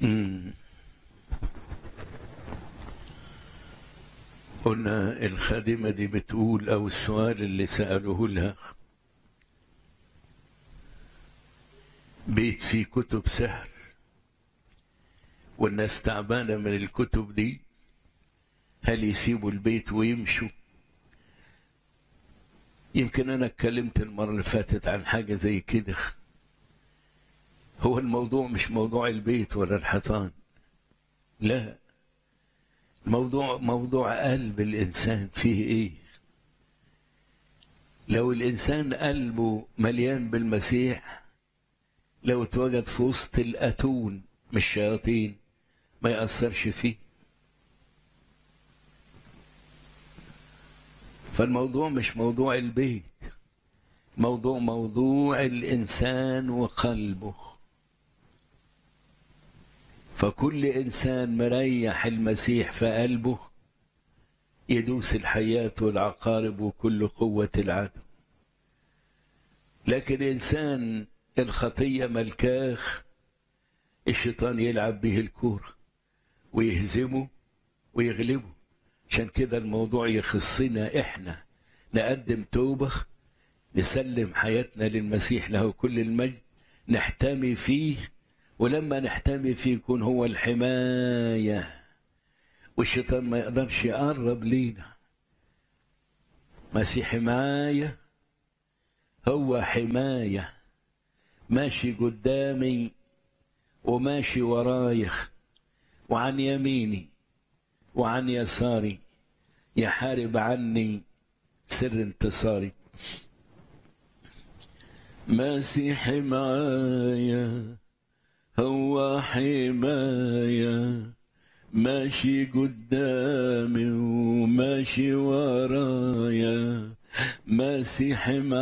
مم. قلنا الخادمة دي بتقول أو السؤال اللي سألوه لها بيت فيه كتب سحر والناس تعبانة من الكتب دي هل يسيبوا البيت ويمشوا يمكن أنا اتكلمت المرة اللي فاتت عن حاجة زي كده هو الموضوع مش موضوع البيت ولا الحيطان لا الموضوع موضوع قلب الإنسان فيه إيه لو الإنسان قلبه مليان بالمسيح لو اتوجد في وسط الأتون مش شياطين ما يأثرش فيه فالموضوع مش موضوع البيت موضوع موضوع الإنسان وقلبه فكل إنسان مريح المسيح في قلبه يدوس الحياة والعقارب وكل قوة العدو لكن إنسان الخطية ملكاخ الشيطان يلعب به الكورة ويهزمه ويغلبه عشان كده الموضوع يخصنا احنا نقدم توبة نسلم حياتنا للمسيح له كل المجد نحتمي فيه ولما نحتمي فيه يكون هو الحماية والشيطان ما يقدرش يقرب لينا مسيح حماية هو حماية ماشي قدامي وماشي ورايا وعن يميني وعن يساري يحارب عني سر انتصاري مسيح معايا هو حماية ماشي قدامي وماشي ورايا مسيح معايا